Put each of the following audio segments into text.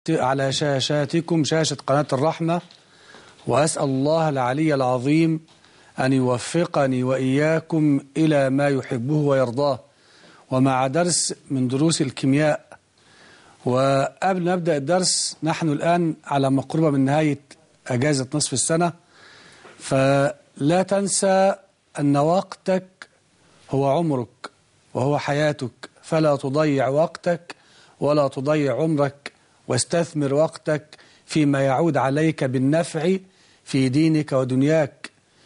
على شاشاتكم شاشة قناة الرحمة وأسأل الله العلي العظيم أن يوفقني وإياكم إلى ما يحبه ويرضاه ومع درس من دروس الكيمياء وقبل نبدأ الدرس نحن الآن على مقربة من نهاية أجازة نصف السنة فلا تنسى أن وقتك هو عمرك وهو حياتك فلا تضيع وقتك ولا تضيع عمرك واستثمر وقتك فيما يعود عليك بالنفع في دينك ودنياك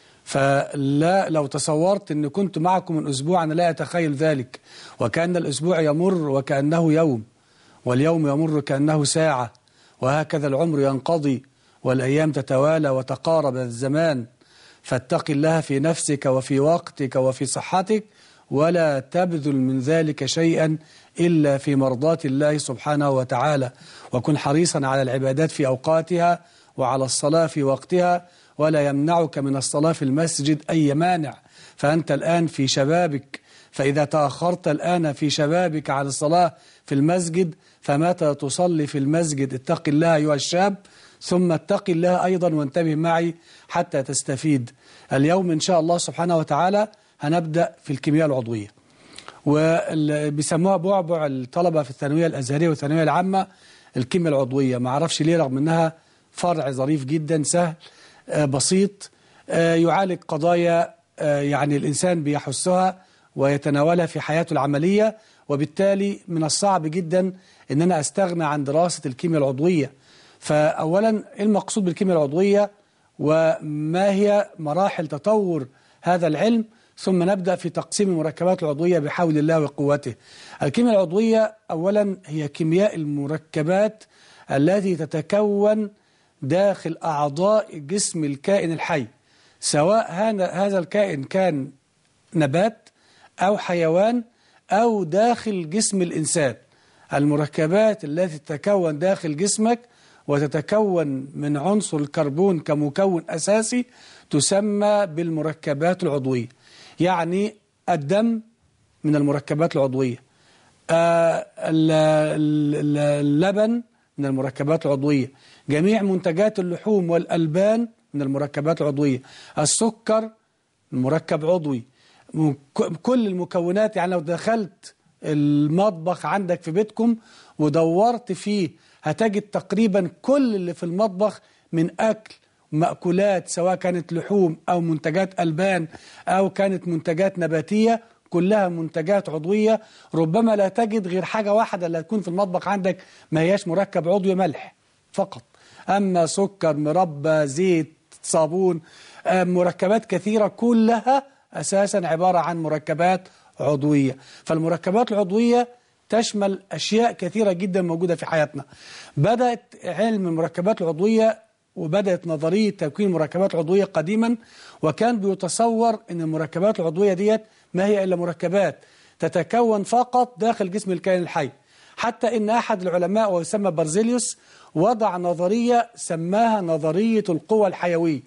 فلا لو تصورت أن كنت معكم من أسبوع أنا لا أتخيل ذلك وكأن الأسبوع يمر وكأنه يوم واليوم يمر كأنه ساعة وهكذا العمر ينقضي والأيام تتوالى وتقارب الزمان فاتق الله في نفسك وفي وقتك وفي صحتك ولا تبذل من ذلك شيئا إلا في مرضاة الله سبحانه وتعالى وكن حريصا على العبادات في أوقاتها وعلى الصلاة في وقتها ولا يمنعك من الصلاة في المسجد أي مانع فأنت الآن في شبابك فإذا تأخرت الآن في شبابك عن الصلاة في المسجد فمتى تصلي في المسجد اتق الله أيها الشاب ثم اتق الله أيضا وانتبه معي حتى تستفيد اليوم إن شاء الله سبحانه وتعالى هنبدأ في الكيمياء العضوية وبيسموها بعبع الطلبة في الثانوية الأزهرية والثانوية العامة الكيمياء العضوية ما اعرفش ليه رغم أنها فرع ظريف جدا سهل بسيط يعالج قضايا يعني الإنسان بيحسها ويتناولها في حياته العملية وبالتالي من الصعب جدا أن أنا أستغنى عن دراسة الكيمياء العضوية فأولا المقصود بالكيمياء العضوية وما هي مراحل تطور هذا العلم ثم نبدأ في تقسيم المركبات العضوية بحول الله وقوته الكيمياء العضوية أولا هي كيمياء المركبات التي تتكون داخل أعضاء جسم الكائن الحي سواء هذا الكائن كان نبات أو حيوان أو داخل جسم الإنسان المركبات التي تتكون داخل جسمك وتتكون من عنصر الكربون كمكون أساسي تسمى بالمركبات العضوية يعني الدم من المركبات العضوية آه اللبن من المركبات العضوية جميع منتجات اللحوم والألبان من المركبات العضوية السكر مركب عضوي كل المكونات يعني لو دخلت المطبخ عندك في بيتكم ودورت فيه هتجد تقريبا كل اللي في المطبخ من أكل مأكولات سواء كانت لحوم أو منتجات ألبان أو كانت منتجات نباتية كلها منتجات عضوية ربما لا تجد غير حاجة واحدة اللي هتكون في المطبخ عندك ما هياش مركب عضوي ملح فقط أما سكر مربى زيت صابون مركبات كثيرة كلها أساسا عبارة عن مركبات عضوية فالمركبات العضوية تشمل أشياء كثيرة جدا موجودة في حياتنا بدأت علم المركبات العضوية وبدأت نظرية تكوين مركبات عضوية قديما وكان بيتصور أن المركبات العضوية ديت ما هي إلا مركبات تتكون فقط داخل جسم الكائن الحي حتى أن أحد العلماء ويسمى برزيليوس وضع نظرية سماها نظرية القوى الحيوية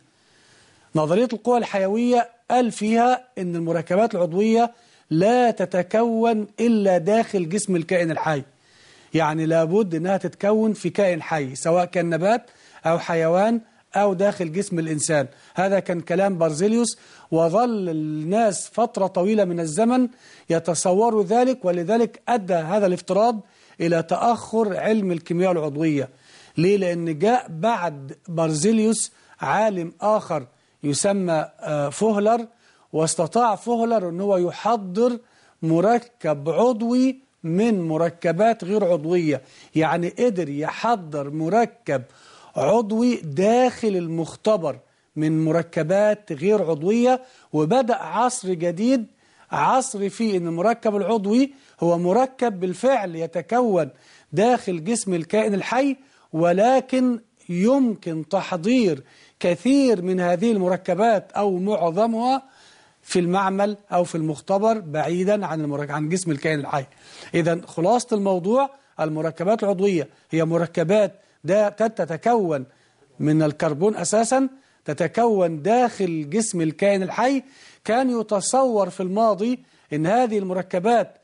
نظرية القوى الحيوية قال فيها أن المركبات العضوية لا تتكون إلا داخل جسم الكائن الحي يعني لابد أنها تتكون في كائن حي سواء كان نبات أو حيوان أو داخل جسم الإنسان هذا كان كلام برزيليوس وظل الناس فترة طويلة من الزمن يتصوروا ذلك ولذلك أدى هذا الافتراض إلى تأخر علم الكيمياء العضوية ليه؟ لأن جاء بعد برزيليوس عالم آخر يسمى فوهلر واستطاع فوهلر أن هو يحضر مركب عضوي من مركبات غير عضوية يعني قدر يحضر مركب عضوي داخل المختبر من مركبات غير عضوية وبدأ عصر جديد عصر فيه أن المركب العضوي هو مركب بالفعل يتكون داخل جسم الكائن الحي ولكن يمكن تحضير كثير من هذه المركبات أو معظمها في المعمل أو في المختبر بعيدا عن عن جسم الكائن الحي إذا خلاصة الموضوع المركبات العضوية هي مركبات ده تتكون من الكربون أساسا تتكون داخل جسم الكائن الحي كان يتصور في الماضي أن هذه المركبات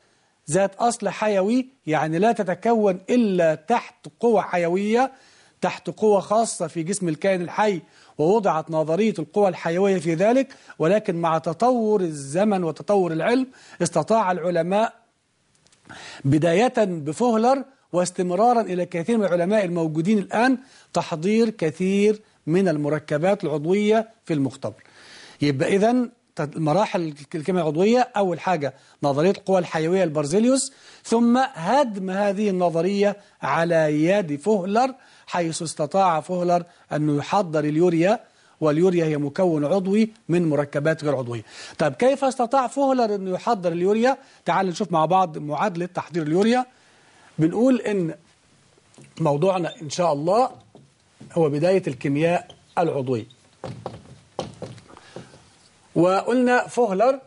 ذات أصل حيوي يعني لا تتكون إلا تحت قوة حيوية تحت قوة خاصة في جسم الكائن الحي ووضعت نظرية القوى الحيوية في ذلك ولكن مع تطور الزمن وتطور العلم استطاع العلماء بداية بفهلر واستمرارا إلى كثير من العلماء الموجودين الآن تحضير كثير من المركبات العضوية في المختبر يبقى إذن مراحل الكيمياء العضوية أول حاجة نظرية القوى الحيوية البرزيليوس ثم هدم هذه النظرية على يد فهلر حيث استطاع فهلر أنه يحضر اليوريا واليوريا هي مكون عضوي من مركبات غير عضوية طيب كيف استطاع فهلر أنه يحضر اليوريا تعال نشوف مع بعض معادلة تحضير اليوريا بنقول إن موضوعنا إن شاء الله هو بداية الكيمياء العضوية وقلنا فهلر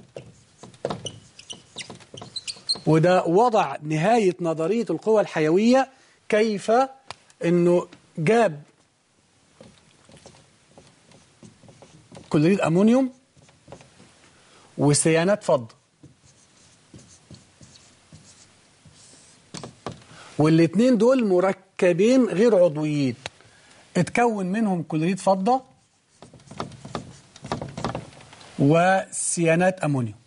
وده وضع نهاية نظرية القوى الحيوية كيف انه جاب كلوريد امونيوم وسيانات فضة والاثنين دول مركبين غير عضويين اتكون منهم كلوريد فضة وسيانات امونيوم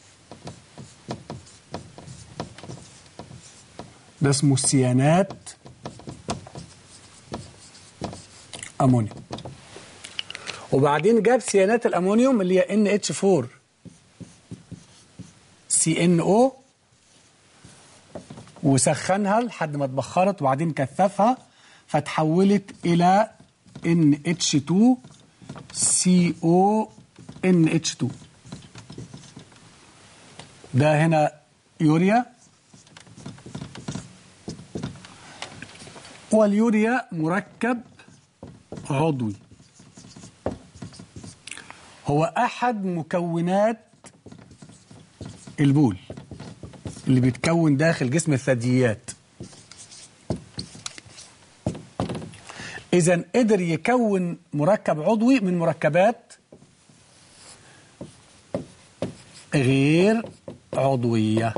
ده اسمه سيانات امونيوم وبعدين جاب سيانات الامونيوم اللي هي NH4 CNO وسخنها لحد ما اتبخرت وبعدين كثفها فتحولت الى NH2 CO NH2 ده هنا يوريا واليوريا مركب عضوي هو أحد مكونات البول اللي بيتكون داخل جسم الثدييات إذا قدر يكون مركب عضوي من مركبات غير عضوية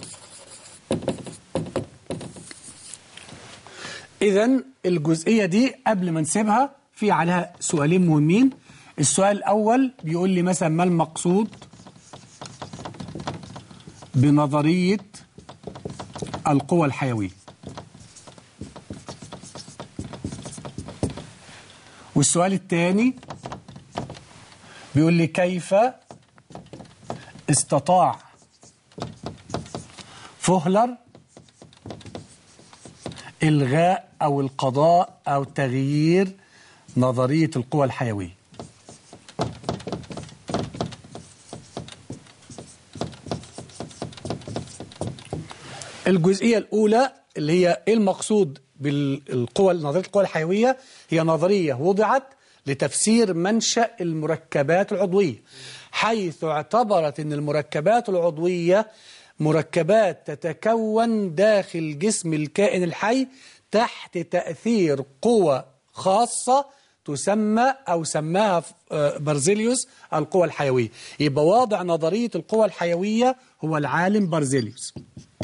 إذا الجزئية دي قبل ما نسيبها في عليها سؤالين مهمين السؤال الأول بيقول لي مثلا ما المقصود بنظرية القوى الحيوية والسؤال الثاني بيقول لي كيف استطاع فهلر إلغاء أو القضاء أو تغيير نظرية القوى الحيوية الجزئية الأولى اللي هي إيه المقصود بالقوى نظرية القوى الحيوية هي نظرية وضعت لتفسير منشأ المركبات العضوية حيث اعتبرت أن المركبات العضوية مركبات تتكون داخل جسم الكائن الحي تحت تأثير قوى خاصة تسمى أو سماها برزيليوس القوى الحيوية يبقى واضع نظرية القوى الحيوية هو العالم برزيليوس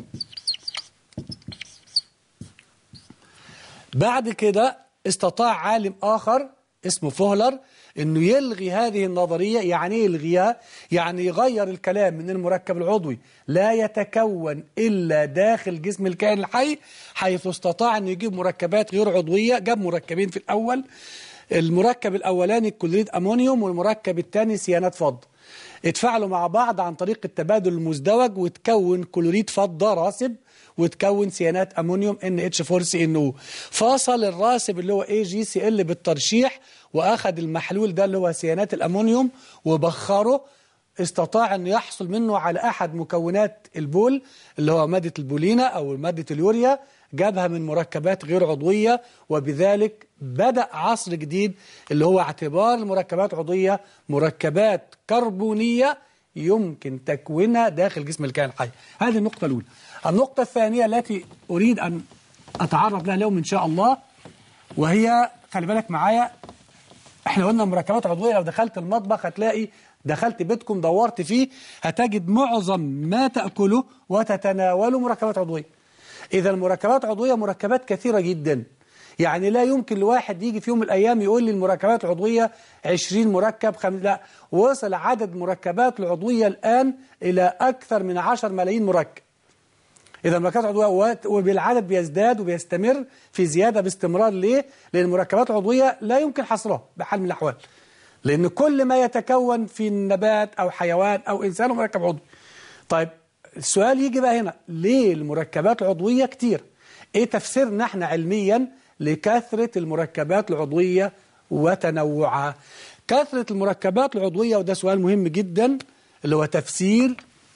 بعد كده استطاع عالم آخر اسمه فهلر انه يلغي هذه النظرية يعني ايه يلغيها يعني يغير الكلام من المركب العضوي لا يتكون إلا داخل جسم الكائن الحي حيث استطاع انه يجيب مركبات غير عضوية جاب مركبين في الأول المركب الأولاني الكلوريد أمونيوم والمركب الثاني سيانات فضة اتفاعلوا مع بعض عن طريق التبادل المزدوج وتكون كلوريد فضة راسب وتكون سيانات امونيوم NH4CNO فاصل الراسب اللي هو AgCl بالترشيح واخذ المحلول ده اللي هو سيانات الامونيوم وبخره استطاع أن يحصل منه على أحد مكونات البول اللي هو مادة البولينا أو مادة اليوريا جابها من مركبات غير عضوية وبذلك بدأ عصر جديد اللي هو اعتبار المركبات العضوية مركبات كربونية يمكن تكوينها داخل جسم الكائن الحي هذه النقطة الأولى النقطة الثانية التي أريد أن أتعرض لها اليوم إن شاء الله وهي خلي بالك معايا احنا قلنا مركبات عضوية لو دخلت المطبخ هتلاقي دخلت بيتكم دورت فيه هتجد معظم ما تأكله وتتناوله مركبات عضوية إذا المركبات العضوية مركبات كثيرة جدا يعني لا يمكن لواحد يجي في يوم من الأيام يقول لي المركبات العضوية 20 مركب خم... لا وصل عدد مركبات العضوية الآن إلى أكثر من 10 ملايين مركب إذا المركبات العضوية وبالعدد بيزداد وبيستمر في زيادة باستمرار ليه؟ لأن المركبات العضوية لا يمكن حصرها بحال من الأحوال لأن كل ما يتكون في النبات أو حيوان أو إنسان هو مركب عضوي طيب السؤال يجي بقى هنا ليه المركبات العضوية كتير إيه تفسيرنا احنا علميا لكثرة المركبات العضوية وتنوعها كثرة المركبات العضوية وده سؤال مهم جدا اللي هو تفسير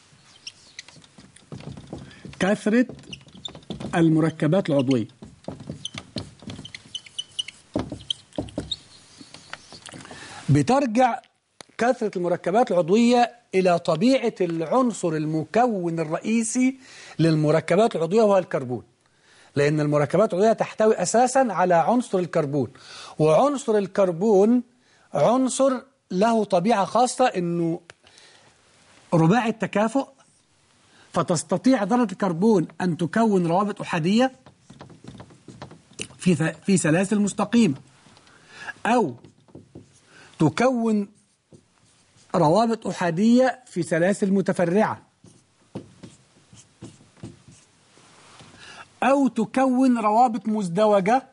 كثرة المركبات العضوية بترجع كثرة المركبات العضوية إلى طبيعة العنصر المكون الرئيسي للمركبات العضوية وهو الكربون لأن المركبات العضوية تحتوي أساسا على عنصر الكربون وعنصر الكربون عنصر له طبيعة خاصة أنه رباعي التكافؤ فتستطيع ذرة الكربون أن تكون روابط أحادية في في سلاسل مستقيمة أو تكون روابط أحادية في سلاسل متفرعة أو تكون روابط مزدوجة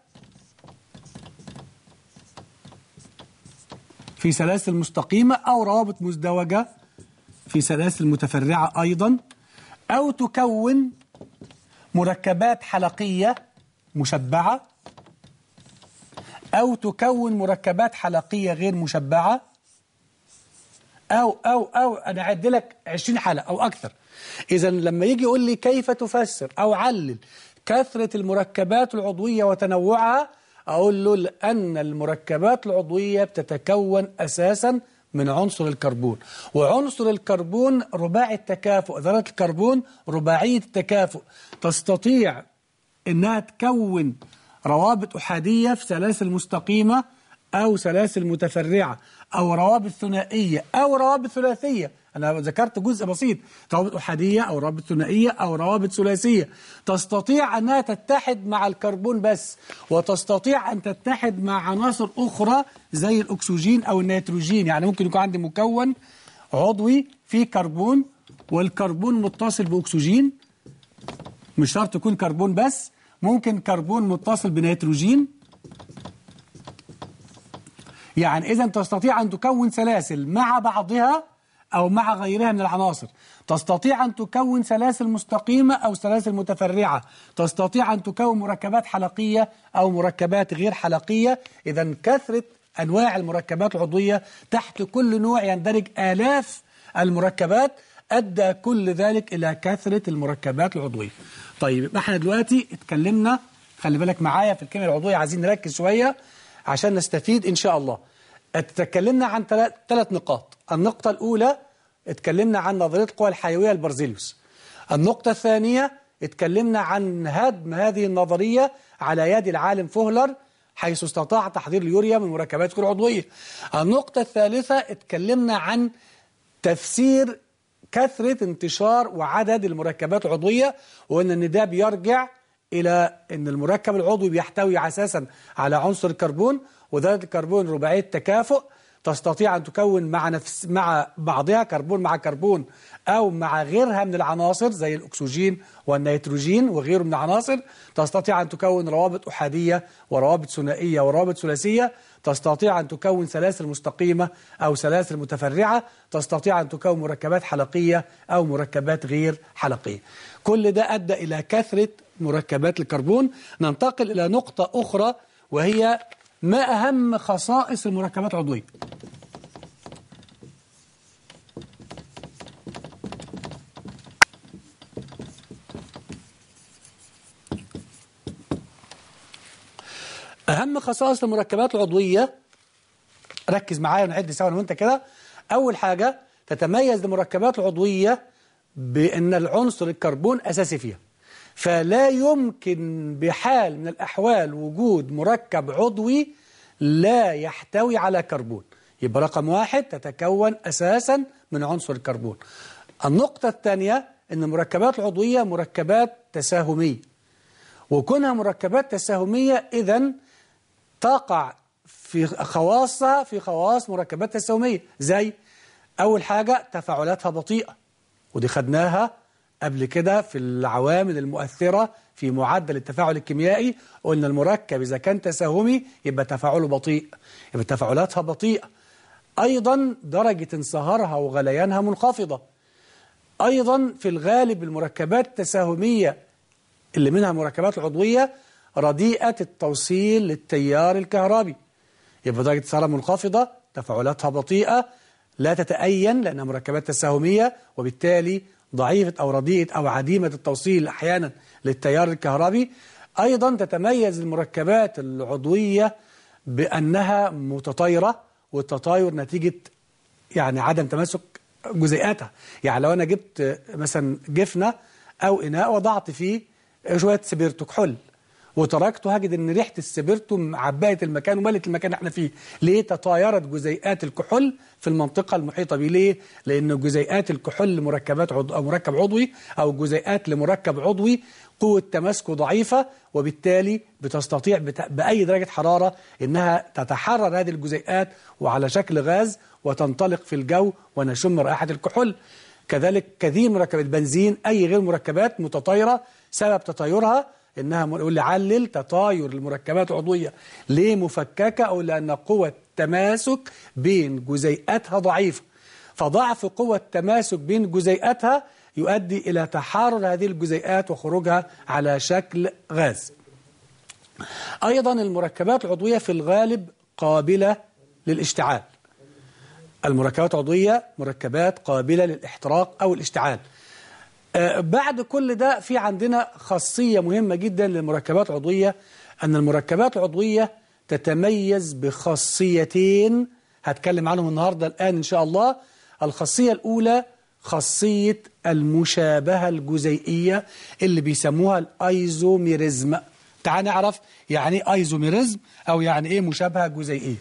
في سلاسل مستقيمة أو روابط مزدوجة في سلاسل متفرعة أيضا أو تكون مركبات حلقية مشبعة أو تكون مركبات حلقية غير مشبعة أو أو أو أنا أعد لك 20 حالة أو أكثر إذا لما يجي يقول لي كيف تفسر أو علل كثرة المركبات العضوية وتنوعها أقول له لأن المركبات العضوية بتتكون أساسا من عنصر الكربون وعنصر الكربون رباعي التكافؤ ذرة الكربون رباعية التكافؤ تستطيع أنها تكون روابط أحادية في سلاسل مستقيمة أو سلاسل متفرعة أو روابط ثنائية أو روابط ثلاثية أنا ذكرت جزء بسيط روابط أحادية أو روابط ثنائية أو روابط ثلاثية تستطيع أنها تتحد مع الكربون بس وتستطيع أن تتحد مع عناصر أخرى زي الأكسجين أو النيتروجين يعني ممكن يكون عندي مكون عضوي فيه كربون والكربون متصل بأكسجين مش شرط يكون كربون بس ممكن كربون متصل بنيتروجين يعني إذا تستطيع أن تكون سلاسل مع بعضها أو مع غيرها من العناصر تستطيع أن تكون سلاسل مستقيمة أو سلاسل متفرعة تستطيع أن تكون مركبات حلقية أو مركبات غير حلقية إذا كثرة أنواع المركبات العضوية تحت كل نوع يندرج آلاف المركبات أدى كل ذلك إلى كثرة المركبات العضوية طيب احنا دلوقتي اتكلمنا خلي بالك معايا في الكيمياء العضوية عايزين نركز شوية عشان نستفيد إن شاء الله اتكلمنا عن ثلاث نقاط النقطة الأولى اتكلمنا عن نظرية القوى الحيوية البرزيليوس النقطة الثانية اتكلمنا عن هدم هذه النظرية على يد العالم فوهلر حيث استطاع تحضير اليوريا من مركبات كل عضوية النقطة الثالثة اتكلمنا عن تفسير كثرة انتشار وعدد المركبات العضوية وأن ان ده بيرجع إلى أن المركب العضوي بيحتوي أساسا على عنصر الكربون وذات الكربون رباعية تكافؤ تستطيع أن تكون مع نفس مع بعضها كربون مع كربون أو مع غيرها من العناصر زي الأكسجين والنيتروجين وغيره من العناصر تستطيع أن تكون روابط أحادية وروابط ثنائية وروابط ثلاثية تستطيع أن تكون سلاسل مستقيمة أو سلاسل متفرعة تستطيع أن تكون مركبات حلقية أو مركبات غير حلقية كل ده أدى إلى كثرة مركبات الكربون ننتقل إلى نقطة أخرى وهي ما أهم خصائص المركبات العضوية أهم خصائص المركبات العضوية ركز معايا ونعد سوا وانت كده أول حاجة تتميز المركبات العضوية بأن العنصر الكربون أساسي فيها فلا يمكن بحال من الأحوال وجود مركب عضوي لا يحتوي على كربون يبقى رقم واحد تتكون أساسا من عنصر الكربون النقطة الثانية أن المركبات العضوية مركبات تساهمية وكونها مركبات تساهمية إذا تقع في خواصها في خواص مركبات تساهمية زي أول حاجة تفاعلاتها بطيئة ودي خدناها قبل كده في العوامل المؤثرة في معدل التفاعل الكيميائي قلنا المركب إذا كان تساهمي يبقى تفاعله بطيء يبقى تفاعلاتها بطيئة أيضا درجة انصهارها وغليانها منخفضة أيضا في الغالب المركبات التساهمية اللي منها المركبات العضوية رديئة التوصيل للتيار الكهربي يبقى درجة انصهارها منخفضة تفاعلاتها بطيئة لا تتأين لأنها مركبات تساهمية وبالتالي ضعيفة أو رديئة أو عديمة التوصيل أحيانا للتيار الكهربي أيضا تتميز المركبات العضوية بأنها متطايرة والتطاير نتيجة يعني عدم تماسك جزيئاتها يعني لو أنا جبت مثلا جفنة أو إناء وضعت فيه شوية سبيرتو كحول وتركته هجد ان ريحه السبيرتو عبأت المكان وملت المكان اللي احنا فيه ليه تطايرت جزيئات الكحول في المنطقه المحيطه بيه ليه لان جزيئات الكحول لمركبات عضو او مركب عضوي او جزيئات لمركب عضوي قوه تماسكه ضعيفه وبالتالي بتستطيع بت... باي درجه حراره انها تتحرر هذه الجزيئات وعلى شكل غاز وتنطلق في الجو ونشم رائحه الكحول كذلك كثير مركبات بنزين اي غير مركبات متطايره سبب تطايرها انها يقول لي علل تطاير المركبات العضويه ليه مفككه او لان قوه التماسك بين جزيئاتها ضعيفه فضعف قوه التماسك بين جزيئاتها يؤدي الى تحرر هذه الجزيئات وخروجها على شكل غاز ايضا المركبات العضويه في الغالب قابله للاشتعال المركبات العضويه مركبات قابله للاحتراق او الاشتعال آه بعد كل ده في عندنا خاصية مهمة جدا للمركبات العضوية أن المركبات العضوية تتميز بخاصيتين هتكلم عنهم النهاردة الآن إن شاء الله الخاصية الأولى خاصية المشابهة الجزيئية اللي بيسموها الأيزوميريزم تعال نعرف يعني ايه أيزوميريزم أو يعني إيه مشابهة جزيئية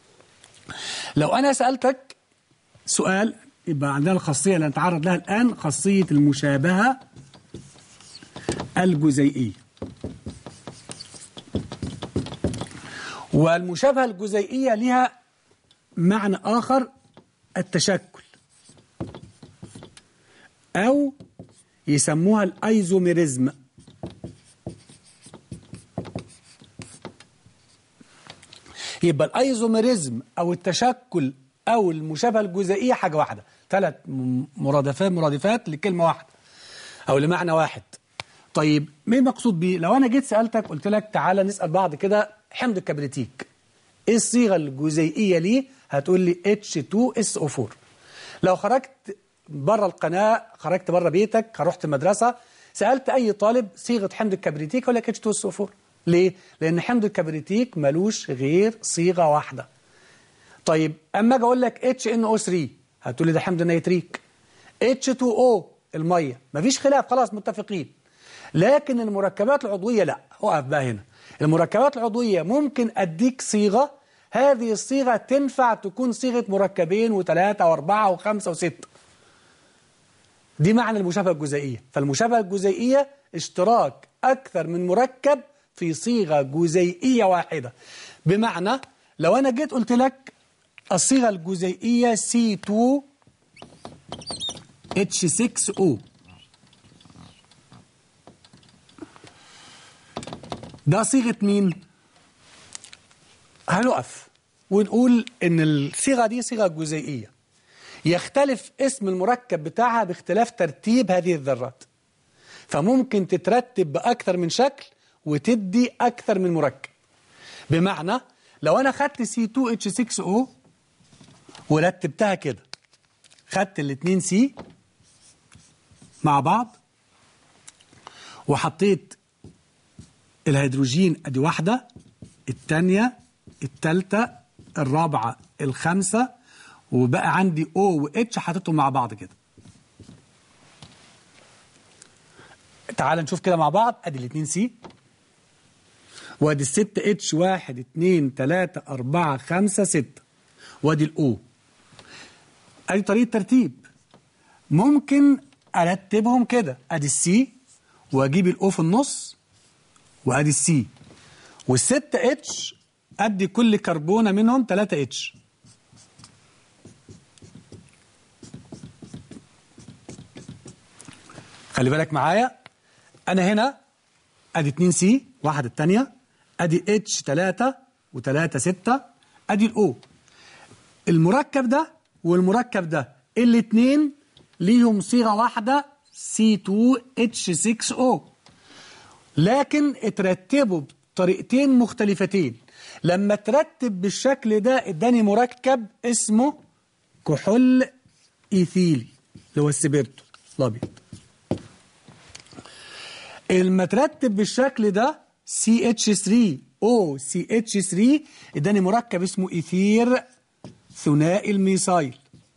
لو أنا سألتك سؤال يبقى عندنا الخاصية اللي نتعرض لها الآن خاصية المشابهة الجزيئية والمشابهة الجزيئية لها معنى آخر التشكل أو يسموها الأيزوميريزم يبقى الأيزوميريزم أو التشكل أو المشابهة الجزيئية حاجة واحدة ثلاث مرادفات مرادفات لكلمة واحدة أو لمعنى واحد طيب ما المقصود بيه لو أنا جيت سألتك قلت لك تعالى نسأل بعض كده حمض الكبريتيك إيه الصيغة الجزيئية ليه هتقول لي H2SO4 لو خرجت بره القناة خرجت بره بيتك رحت المدرسة سألت أي طالب صيغة حمض الكبريتيك يقول لك H2SO4 ليه؟ لأن حمض الكبريتيك ملوش غير صيغة واحدة طيب اما اجي اقول لك HNO3 هتقول لي ده حمض نيتريك H2O الميه مفيش خلاف خلاص متفقين لكن المركبات العضويه لا اقف بقى هنا المركبات العضويه ممكن اديك صيغه هذه الصيغه تنفع تكون صيغه مركبين وثلاثه واربعه وخمسه وسته دي معنى المشابهه الجزيئيه فالمشابهه الجزيئيه اشتراك اكثر من مركب في صيغه جزيئيه واحده بمعنى لو انا جيت قلت لك الصيغة الجزيئية C2 H6O ده صيغة مين؟ هنقف ونقول إن الصيغة دي صيغة جزيئية يختلف اسم المركب بتاعها باختلاف ترتيب هذه الذرات فممكن تترتب بأكثر من شكل وتدي أكثر من مركب بمعنى لو أنا خدت C2H6O ورتبتها كده خدت الاتنين سي مع بعض وحطيت الهيدروجين ادي واحدة التانية التالتة الرابعة الخامسة وبقى عندي O و H حطيتهم مع بعض كده تعال نشوف كده مع بعض ادي الاتنين سي وادي الستة اتش واحد اتنين تلاتة اربعة خمسة ستة وادي الاو ادي طريقه ترتيب ممكن ارتبهم كده ادي السي واجيب الاو في النص وادي السي والستة اتش ادي كل كربونه منهم 3 اتش خلي بالك معايا انا هنا ادي 2 سي واحد الثانيه ادي اتش 3 و3 6 ادي الاو المركب ده والمركب ده الاثنين ليهم صيغه واحده C2H6O لكن اترتبوا بطريقتين مختلفتين لما ترتب بالشكل ده اداني مركب اسمه كحول ايثيلي اللي هو السبيرتو الابيض لما ترتب بالشكل ده CH3O CH3 اداني مركب اسمه ايثير ثنائي الميثايل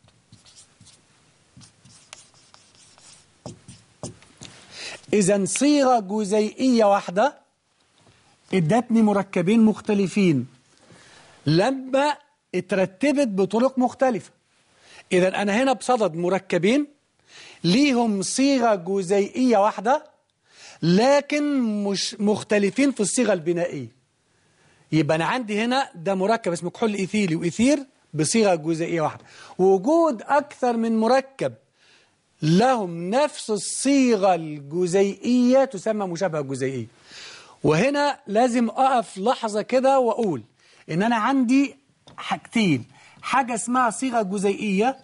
إذا صيغة جزيئية واحدة ادتني مركبين مختلفين لما اترتبت بطرق مختلفة إذا أنا هنا بصدد مركبين ليهم صيغة جزيئية واحدة لكن مش مختلفين في الصيغة البنائية يبقى أنا عندي هنا ده مركب اسمه كحول إيثيلي وإيثير بصيغة جزيئية واحدة وجود أكثر من مركب لهم نفس الصيغة الجزيئية تسمى مشابهة جزيئية وهنا لازم أقف لحظة كده وأقول إن أنا عندي حاجتين حاجة اسمها صيغة جزيئية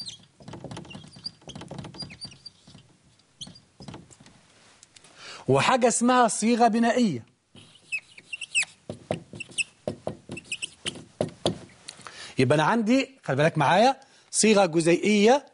وحاجة اسمها صيغة بنائية يبقى أنا عندي خلي بالك معايا صيغة جزيئية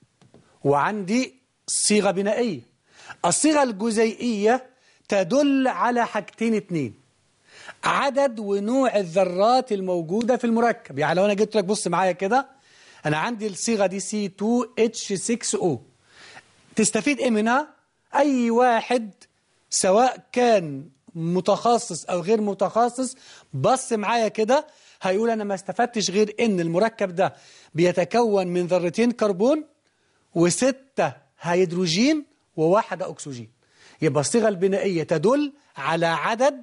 وعندي صيغة بنائية الصيغة الجزيئية تدل على حاجتين اتنين عدد ونوع الذرات الموجودة في المركب يعني لو أنا جبت لك بص معايا كده أنا عندي الصيغة دي C2H6O تستفيد إيه منها؟ أي واحد سواء كان متخصص أو غير متخصص بص معايا كده هيقول أنا ما استفدتش غير إن المركب ده بيتكون من ذرتين كربون وستة هيدروجين وواحدة أكسجين يبقى الصيغة البنائية تدل على عدد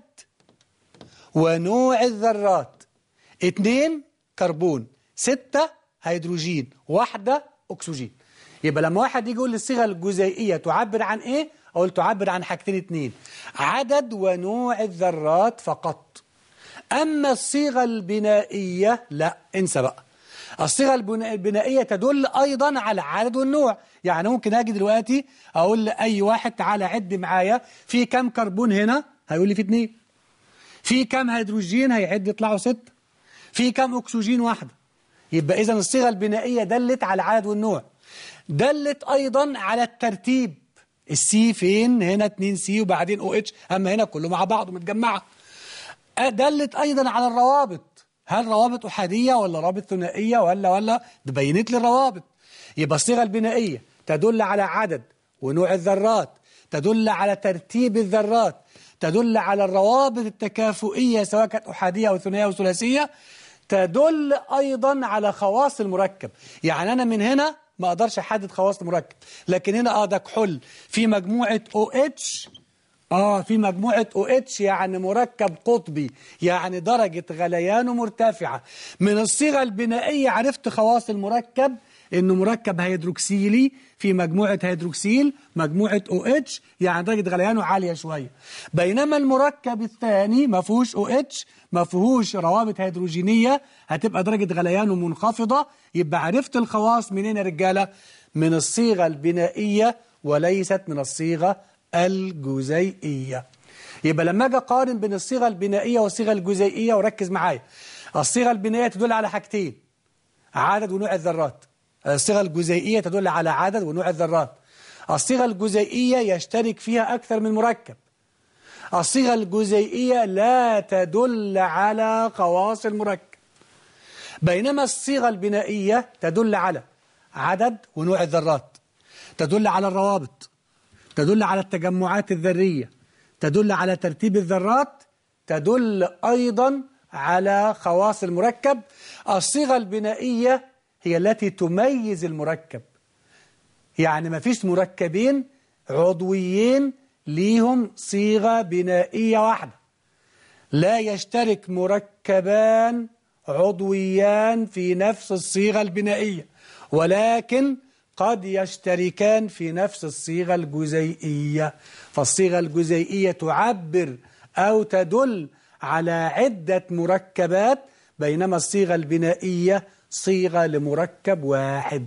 ونوع الذرات اتنين كربون ستة هيدروجين واحدة أكسجين يبقى لما واحد يجي يقول لي الصيغة الجزيئية تعبر عن إيه؟ أقول تعبر عن حاجتين اتنين عدد ونوع الذرات فقط أما الصيغة البنائية لا انسى بقى الصيغة البنائية تدل أيضا على العدد والنوع يعني ممكن أجي دلوقتي أقول لأي واحد تعالى عد معايا في كم كربون هنا هيقول لي في اتنين في كم هيدروجين هيعد يطلعوا ستة في كم أكسجين واحدة يبقى إذا الصيغة البنائية دلت على العدد والنوع دلت أيضا على الترتيب السي فين هنا 2 سي وبعدين او اتش اما هنا كله مع بعض متجمعه دلت ايضا على الروابط هل روابط احاديه ولا روابط ثنائيه ولا ولا ده بينت لي الروابط يبقى الصيغه البنائيه تدل على عدد ونوع الذرات تدل على ترتيب الذرات تدل على الروابط التكافؤيه سواء كانت احاديه او ثنائيه او ثلاثيه تدل ايضا على خواص المركب يعني انا من هنا ما اقدرش احدد خواص المركب لكن هنا اه ده كحول في مجموعه او اتش اه في مجموعه او اتش يعني مركب قطبي يعني درجه غليانه مرتفعه من الصيغه البنائيه عرفت خواص المركب انه مركب هيدروكسيلي في مجموعه هيدروكسيل مجموعه او اتش يعني درجه غليانه عاليه شويه بينما المركب الثاني ما فيهوش او اتش ما فيهوش روابط هيدروجينيه هتبقى درجه غليانه منخفضه يبقى عرفت الخواص منين يا رجاله من الصيغه البنائيه وليست من الصيغه الجزيئيه يبقى لما اجي اقارن بين الصيغه البنائيه والصيغه الجزيئيه وركز معايا الصيغه البنائيه تدل على حاجتين عدد ونوع الذرات الصيغه الجزيئيه تدل على عدد ونوع الذرات الصيغه الجزيئيه يشترك فيها اكثر من مركب الصيغه الجزيئيه لا تدل على خواص المركب بينما الصيغه البنائيه تدل على عدد ونوع الذرات تدل على الروابط تدل على التجمعات الذريه تدل على ترتيب الذرات تدل ايضا على خواص المركب الصيغة البنائية هي التي تميز المركب يعني ما فيش مركبين عضويين ليهم صيغة بنائية واحدة لا يشترك مركبان عضويان في نفس الصيغة البنائية ولكن قد يشتركان في نفس الصيغة الجزيئية فالصيغة الجزيئية تعبر أو تدل على عدة مركبات بينما الصيغة البنائية صيغة لمركب واحد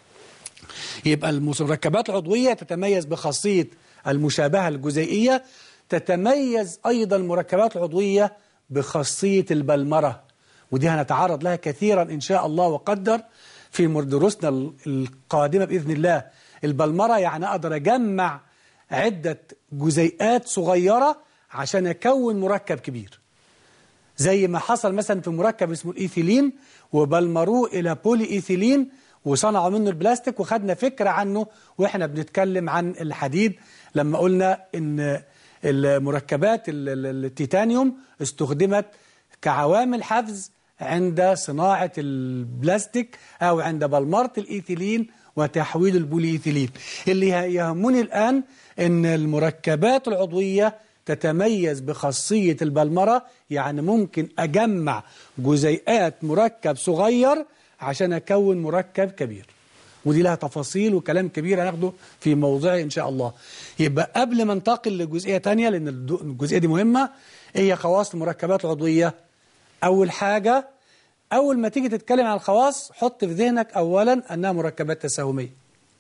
يبقى المركبات العضوية تتميز بخاصية المشابهة الجزيئية تتميز أيضا المركبات العضوية بخاصية البلمرة ودي هنتعرض لها كثيرا إن شاء الله وقدر في دروسنا القادمة بإذن الله البلمرة يعني أقدر أجمع عدة جزيئات صغيرة عشان أكون مركب كبير زي ما حصل مثلا في مركب اسمه الإيثيلين وبلمروه إلى بولي إيثيلين وصنعوا منه البلاستيك وخدنا فكرة عنه وإحنا بنتكلم عن الحديد لما قلنا إن المركبات التيتانيوم استخدمت كعوامل حفز عند صناعة البلاستيك أو عند بلمرة الإيثيلين وتحويل البوليإيثيلين اللي يهمني الآن أن المركبات العضوية تتميز بخاصية البلمرة يعني ممكن أجمع جزيئات مركب صغير عشان أكون مركب كبير ودي لها تفاصيل وكلام كبير هناخده في موضعه إن شاء الله يبقى قبل ما ننتقل لجزئية تانية لأن الجزئية دي مهمة إيه هي خواص المركبات العضوية أول حاجة أول ما تيجي تتكلم عن الخواص حط في ذهنك أولا أنها مركبات تساهمية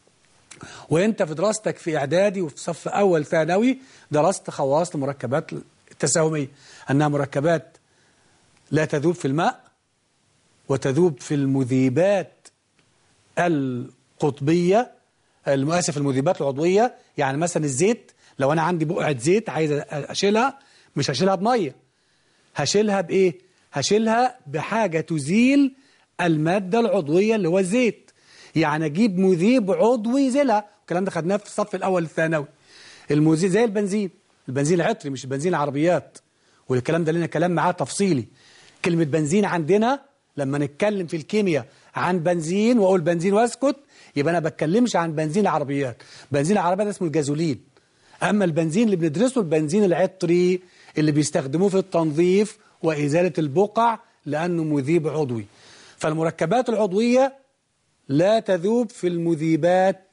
وانت في دراستك في إعدادي وفي صف أول ثانوي درست خواص المركبات التساهمية أنها مركبات لا تذوب في الماء وتذوب في المذيبات القطبية المؤسف المذيبات العضوية يعني مثلا الزيت لو أنا عندي بقعة زيت عايز أشيلها مش هشيلها بمية هشيلها بإيه؟ هشيلها بحاجة تزيل المادة العضوية اللي هو الزيت يعني أجيب مذيب عضوي يزيلها الكلام ده خدناه في الصف الأول الثانوي المذيب زي البنزين البنزين العطري مش البنزين العربيات والكلام ده لنا كلام معاه تفصيلي كلمة بنزين عندنا لما نتكلم في الكيمياء عن بنزين وأقول بنزين واسكت يبقى أنا بتكلمش عن بنزين العربيات بنزين العربيات اسمه الجازولين أما البنزين اللي بندرسه البنزين العطري اللي بيستخدموه في التنظيف وإزالة البقع لأنه مذيب عضوي فالمركبات العضوية لا تذوب في المذيبات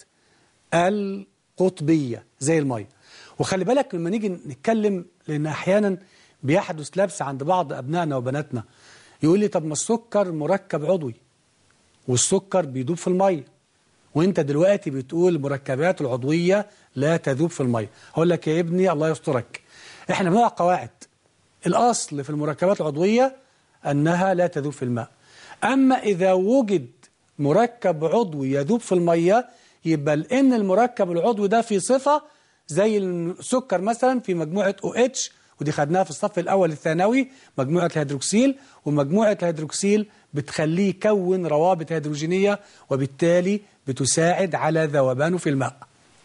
القطبية زي المية وخلي بالك لما نيجي نتكلم لأن أحيانا بيحدث لبس عند بعض أبنائنا وبناتنا يقول لي طب ما السكر مركب عضوي والسكر بيدوب في المية وانت دلوقتي بتقول المركبات العضوية لا تذوب في المية هقول لك يا ابني الله يسترك احنا بنضع قواعد الأصل في المركبات العضوية أنها لا تذوب في الماء أما إذا وجد مركب عضوي يذوب في المية يبقى لأن المركب العضوي ده في صفة زي السكر مثلا في مجموعة OH ودي خدناها في الصف الأول الثانوي مجموعة الهيدروكسيل ومجموعة الهيدروكسيل بتخليه يكون روابط هيدروجينية وبالتالي بتساعد على ذوبانه في الماء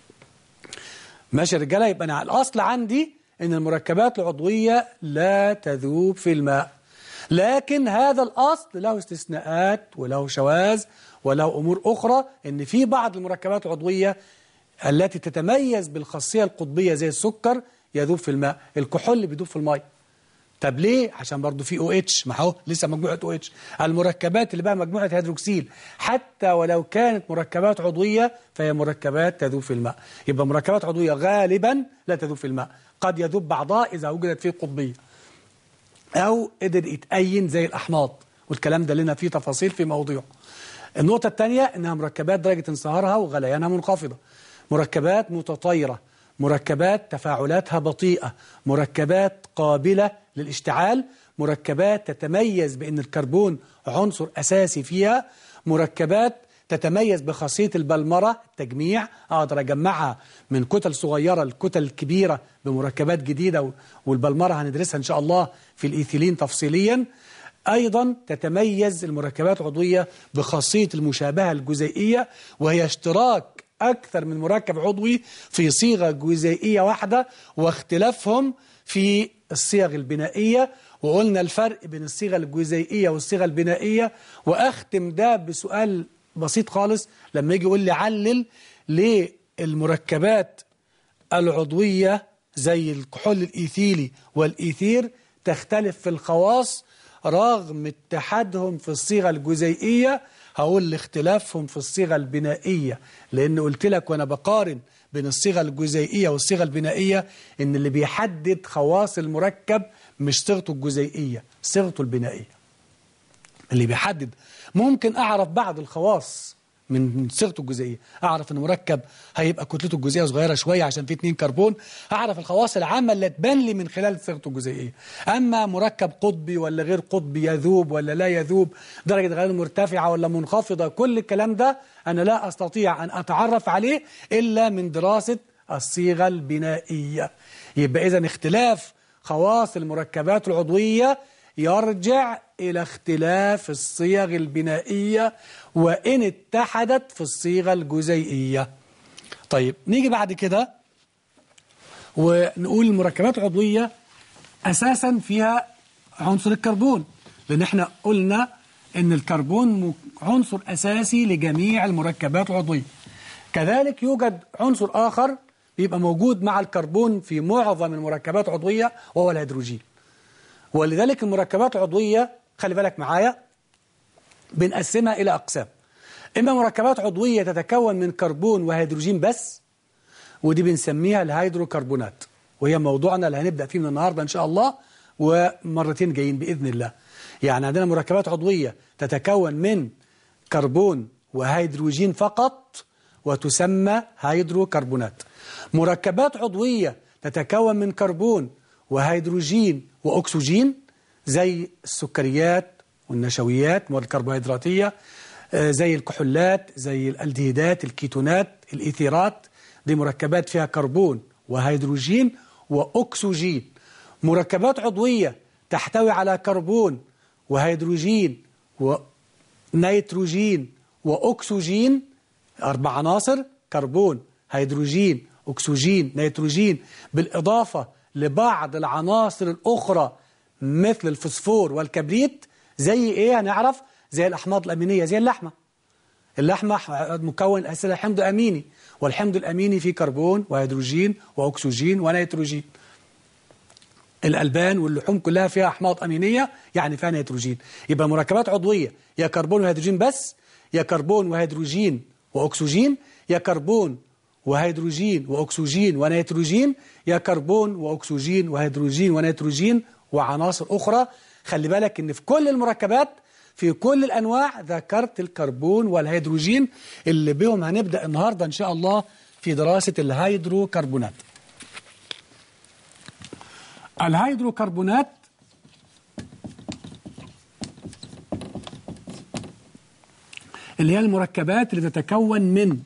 ماشي يا رجاله يبقى أنا الأصل عندي أن المركبات العضوية لا تذوب في الماء لكن هذا الأصل له استثناءات وله شواذ وله أمور أخرى أن في بعض المركبات العضوية التي تتميز بالخاصية القطبية زي السكر يذوب في الماء الكحول بيدوب في الماء طب ليه عشان برضو في او اتش ما هو لسه مجموعه او اتش المركبات اللي بقى مجموعه هيدروكسيل حتى ولو كانت مركبات عضويه فهي مركبات تذوب في الماء يبقى مركبات عضويه غالبا لا تذوب في الماء قد يذوب بعضها اذا وجدت فيه قطبيه او قدر يتأين زي الاحماض والكلام ده لنا فيه تفاصيل في موضوعه النقطه الثانيه انها مركبات درجه انصهارها وغليانها منخفضه مركبات متطايره مركبات تفاعلاتها بطيئة مركبات قابلة للاشتعال مركبات تتميز بأن الكربون عنصر أساسي فيها مركبات تتميز بخاصية البلمرة التجميع أقدر أجمعها من كتل صغيرة لكتل كبيرة بمركبات جديدة والبلمرة هندرسها إن شاء الله في الإيثيلين تفصيليا أيضا تتميز المركبات العضوية بخاصية المشابهة الجزيئية وهي اشتراك أكثر من مركب عضوي في صيغة جزيئية واحدة واختلافهم في الصيغ البنائية وقلنا الفرق بين الصيغة الجزيئية والصيغة البنائية وأختم ده بسؤال بسيط خالص لما يجي يقول لي علل للمركبات العضوية زي الكحول الإيثيلي والإيثير تختلف في الخواص رغم اتحادهم في الصيغة الجزيئية هقول لاختلافهم في الصيغة البنائية لأن قلت لك وأنا بقارن بين الصيغة الجزيئية والصيغة البنائية إن اللي بيحدد خواص المركب مش صيغته الجزيئية صيغته البنائية اللي بيحدد ممكن أعرف بعض الخواص من صيغته الجزيئيه اعرف ان مركب هيبقى كتلته الجزيئيه صغيره شويه عشان فيه اتنين كربون اعرف الخواص العامه اللي تبان لي من خلال صيغته الجزيئيه اما مركب قطبي ولا غير قطبي يذوب ولا لا يذوب درجه غليانه مرتفعه ولا منخفضه كل الكلام ده انا لا استطيع ان اتعرف عليه الا من دراسه الصيغه البنائيه يبقى اذا اختلاف خواص المركبات العضويه يرجع إلى اختلاف الصيغ البنائية وإن اتحدت في الصيغة الجزيئية طيب نيجي بعد كده ونقول المركبات العضوية أساسا فيها عنصر الكربون لأن احنا قلنا أن الكربون عنصر أساسي لجميع المركبات العضوية كذلك يوجد عنصر آخر بيبقى موجود مع الكربون في معظم المركبات العضوية وهو الهيدروجين ولذلك المركبات العضوية خلي بالك معايا بنقسمها إلى أقسام إما مركبات عضوية تتكون من كربون وهيدروجين بس ودي بنسميها الهيدروكربونات وهي موضوعنا اللي هنبدأ فيه من النهاردة إن شاء الله ومرتين جايين بإذن الله يعني عندنا مركبات عضوية تتكون من كربون وهيدروجين فقط وتسمى هيدروكربونات مركبات عضوية تتكون من كربون وهيدروجين وأكسجين زي السكريات والنشويات والكربوهيدراتية زي الكحولات زي الالدهيدات الكيتونات الإيثيرات دي مركبات فيها كربون وهيدروجين وأكسجين مركبات عضوية تحتوي على كربون وهيدروجين ونيتروجين وأكسجين أربع عناصر كربون هيدروجين أكسجين نيتروجين بالإضافة لبعض العناصر الأخرى مثل الفوسفور والكبريت زي إيه هنعرف زي الأحماض الأمينية زي اللحمة اللحمة مكون أساسا حمض أميني والحمض الأميني فيه كربون وهيدروجين وأكسجين ونيتروجين الألبان واللحوم كلها فيها أحماض أمينية يعني فيها نيتروجين يبقى مركبات عضوية يا كربون وهيدروجين بس يا كربون وهيدروجين وأكسجين يا كربون وهيدروجين وأكسجين ونيتروجين يا كربون وأكسجين وهيدروجين ونيتروجين وعناصر أخرى خلي بالك إن في كل المركبات في كل الأنواع ذكرت الكربون والهيدروجين اللي بهم هنبدأ النهاردة إن شاء الله في دراسة الهيدروكربونات الهيدروكربونات اللي هي المركبات اللي تتكون من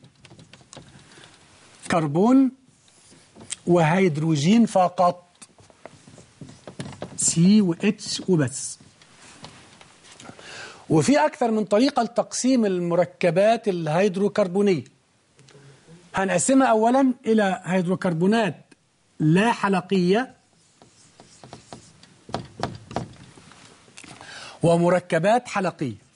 كربون وهيدروجين فقط سي واتش وبس وفي أكثر من طريقة لتقسيم المركبات الهيدروكربونية هنقسمها أولا إلى هيدروكربونات لا حلقية ومركبات حلقية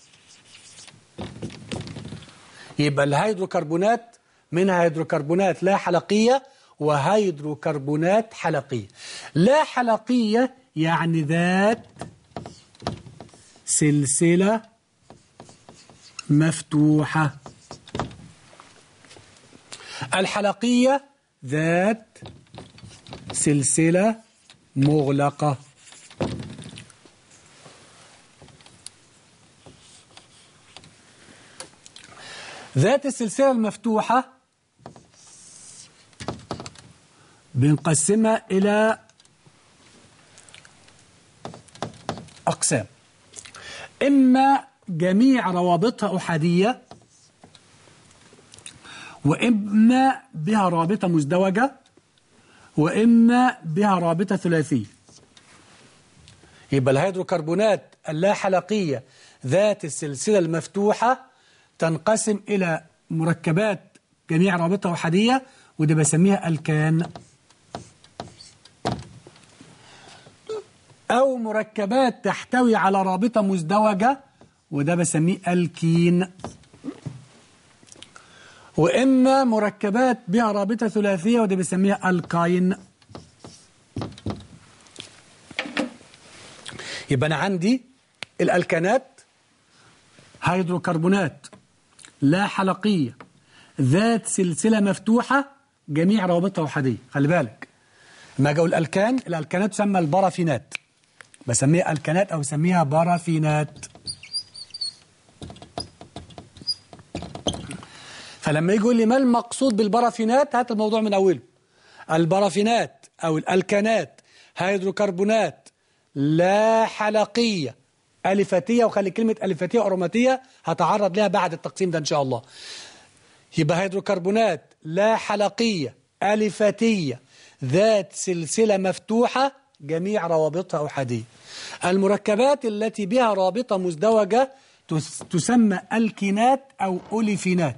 يبقى الهيدروكربونات منها هيدروكربونات لا حلقية وهيدروكربونات حلقية لا حلقية يعني ذات سلسلة مفتوحة الحلقية ذات سلسلة مغلقة ذات السلسلة المفتوحة بنقسمها إلى أقسام إما جميع روابطها أحادية وإما بها رابطة مزدوجة وإما بها رابطة ثلاثية يبقى الهيدروكربونات اللا حلقية ذات السلسلة المفتوحة تنقسم إلى مركبات جميع رابطة أحادية وده بسميها الكان أو مركبات تحتوي على رابطة مزدوجة وده بسميه الكين وإما مركبات بها رابطة ثلاثية وده بسميها الكاين يبقى أنا عندي الألكانات هيدروكربونات لا حلقية ذات سلسلة مفتوحة جميع روابطها أحادية خلي بالك لما أجي أقول الألكان الألكانات تسمى البرافينات بسميها ألكانات أو سميها برافينات فلما يجي يقول لي ما المقصود بالبرافينات هات الموضوع من أوله البرافينات أو الألكانات هيدروكربونات لا حلقية ألفتية وخلي كلمة ألفتية وأروماتية هتعرض لها بعد التقسيم ده إن شاء الله يبقى هيدروكربونات لا حلقية ألفتية ذات سلسلة مفتوحة جميع روابطها أحادية المركبات التي بها رابطة مزدوجة تسمى الكينات أو أوليفينات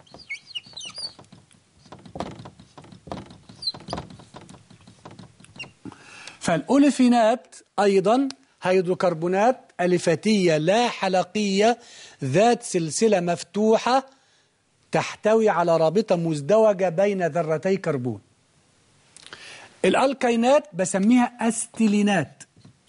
فالأوليفينات أيضا هيدروكربونات ألفتية لا حلقية ذات سلسلة مفتوحة تحتوي على رابطة مزدوجة بين ذرتي كربون الألكينات بسميها أستيلينات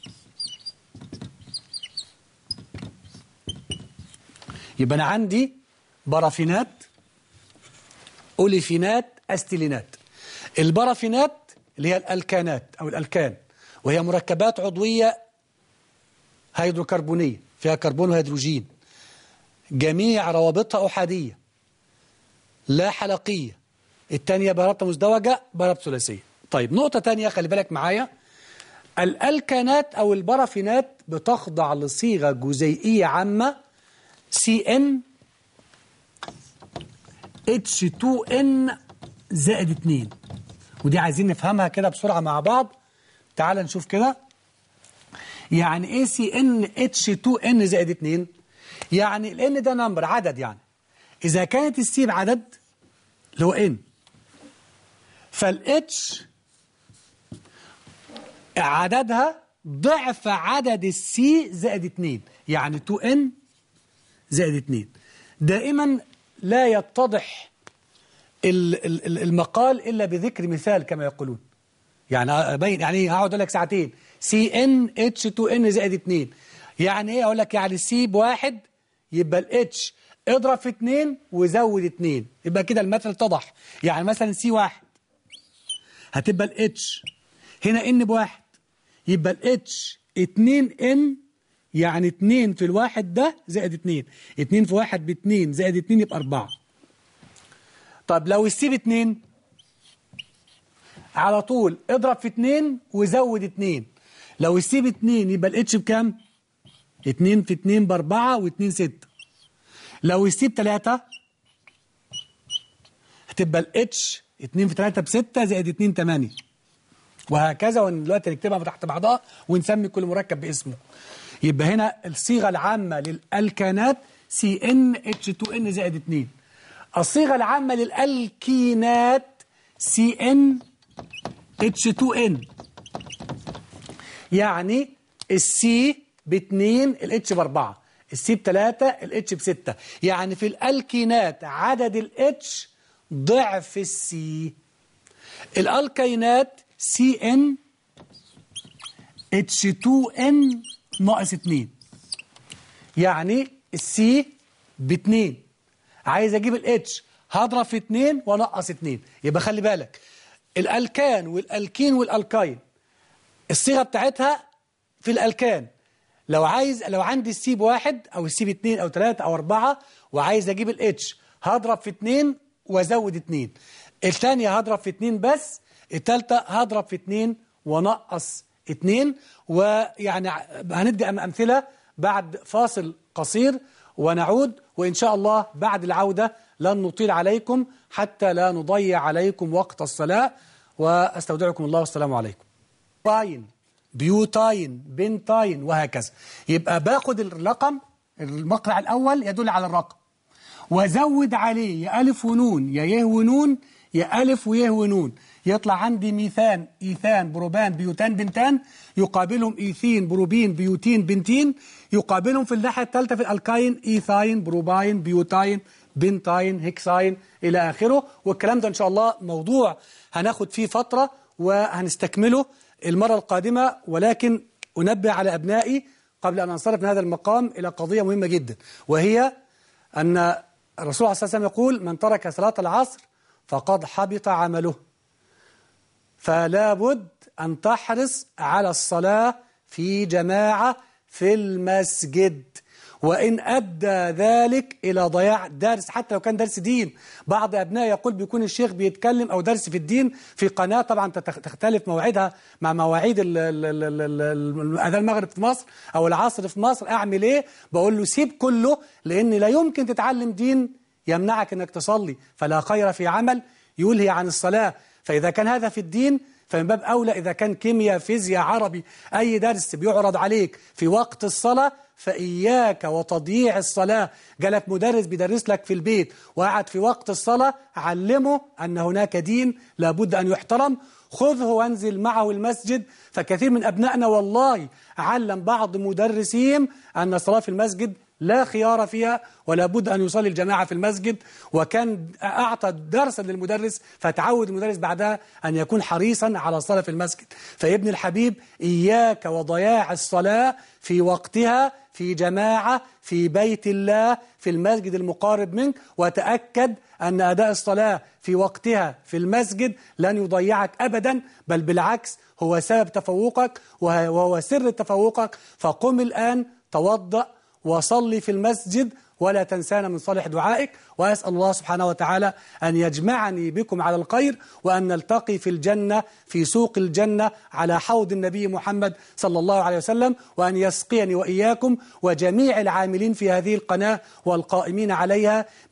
يبقى أنا عندي برافينات أوليفينات أستيلينات البرافينات اللي هي الألكانات أو الألكان وهي مركبات عضوية هيدروكربونية فيها كربون وهيدروجين جميع روابطها أحادية لا حلقية الثانية برابطة مزدوجة برابطة ثلاثية طيب نقطة تانية خلي بالك معايا الألكانات أو البرافينات بتخضع لصيغة جزيئية عامة CN H2N زائد 2 ودي عايزين نفهمها كده بسرعة مع بعض تعال نشوف كده يعني ايه سي ان اتش 2 ان زائد 2 يعني الان ده نمبر عدد يعني اذا كانت السي بعدد اللي هو ان فالاتش عددها ضعف عدد السي زائد 2 يعني 2 ان زائد 2 دائما لا يتضح المقال الا بذكر مثال كما يقولون يعني ابين يعني هقعد اقول لك ساعتين سي ان اتش 2 ان زائد 2 يعني ايه اقول لك يعني السي بواحد يبقى الاتش اضرب في 2 وزود 2 يبقى كده المثل اتضح يعني مثلا سي واحد هتبقى الاتش هنا ان بواحد يبقى الاتش 2 ان يعني 2 في الواحد ده زائد 2 2 في واحد ب 2 زائد 2 يبقى 4 طب لو السي ب 2 على طول اضرب في 2 وزود 2 لو السي ب 2 يبقى الاتش بكام 2 في 2 ب 4 و2 6 لو السي ب 3 هتبقى الاتش 2 في 3 ب 6 زائد 2 8 وهكذا ودلوقتي نكتبها تحت بعضها ونسمي كل مركب باسمه يبقى هنا الصيغه العامه للالكانات سي ان اتش 2 ان زائد 2 الصيغه العامه للالكينات سي ان اتش 2 ان يعني السي ب 2 الاتش ب 4 السي ب 3 الاتش ب 6 يعني في الالكينات عدد الاتش ضعف السي الالكينات سي ان اتش 2 ان ناقص 2 يعني السي ب 2 عايز اجيب الاتش هضرب في 2 وانقص 2 يبقى خلي بالك الالكان والالكين والالكاين الصيغه بتاعتها في الالكان لو عايز لو عندي السي بواحد او السي باثنين او ثلاثة او اربعة وعايز اجيب الاتش هضرب في اثنين وازود اثنين الثانية هضرب في اثنين بس الثالثة هضرب في اثنين ونقص اثنين ويعني هندي امثلة بعد فاصل قصير ونعود وإن شاء الله بعد العودة لن نطيل عليكم حتى لا نضيع عليكم وقت الصلاة وأستودعكم الله والسلام عليكم باين بيوتاين بنتاين وهكذا يبقى باخد الرقم المقطع الأول يدل على الرقم وزود عليه يا ألف ونون يا يه ونون يا ألف ويه ونون يطلع عندي ميثان إيثان بروبان بيوتان بنتان يقابلهم إيثين بروبين بيوتين بنتين يقابلهم في الناحية الثالثة في الألكاين إيثاين بروباين بيوتاين بنتاين هيكساين إلى آخره والكلام ده إن شاء الله موضوع هناخد فيه فترة وهنستكمله المرة القادمة ولكن أنبه على أبنائي قبل أن أنصرف من هذا المقام إلى قضية مهمة جدا وهي أن الرسول عليه الصلاة والسلام يقول من ترك صلاة العصر فقد حبط عمله فلا بد أن تحرص على الصلاة في جماعة في المسجد وإن أدى ذلك إلى ضياع درس حتى لو كان درس دين بعض أبناء يقول بيكون الشيخ بيتكلم أو درس في الدين في قناة طبعا تختلف مواعيدها مع مواعيد أذان المغرب في مصر أو العصر في مصر أعمل إيه بقول له سيب كله لأن لا يمكن تتعلم دين يمنعك أنك تصلي فلا خير في عمل يلهي عن الصلاة فإذا كان هذا في الدين فمن باب أولى إذا كان كيمياء فيزياء عربي أي درس بيعرض عليك في وقت الصلاة فإياك وتضييع الصلاة جالك مدرس بيدرس لك في البيت وقعد في وقت الصلاة علمه أن هناك دين لابد أن يحترم خذه وانزل معه المسجد فكثير من أبنائنا والله علم بعض مدرسيهم أن الصلاة في المسجد لا خيار فيها ولا بد أن يصلي الجماعة في المسجد وكان أعطى درسا للمدرس فتعود المدرس بعدها أن يكون حريصا على الصلاة في المسجد فابن الحبيب إياك وضياع الصلاة في وقتها في جماعة في بيت الله في المسجد المقارب منك وتأكد أن أداء الصلاة في وقتها في المسجد لن يضيعك أبدا بل بالعكس هو سبب تفوقك وهو سر تفوقك فقم الآن توضأ وصلي في المسجد ولا تنسانا من صالح دعائك وأسأل الله سبحانه وتعالى أن يجمعني بكم على الخير وأن نلتقي في الجنة في سوق الجنة على حوض النبي محمد صلى الله عليه وسلم وأن يسقيني وإياكم وجميع العاملين في هذه القناة والقائمين عليها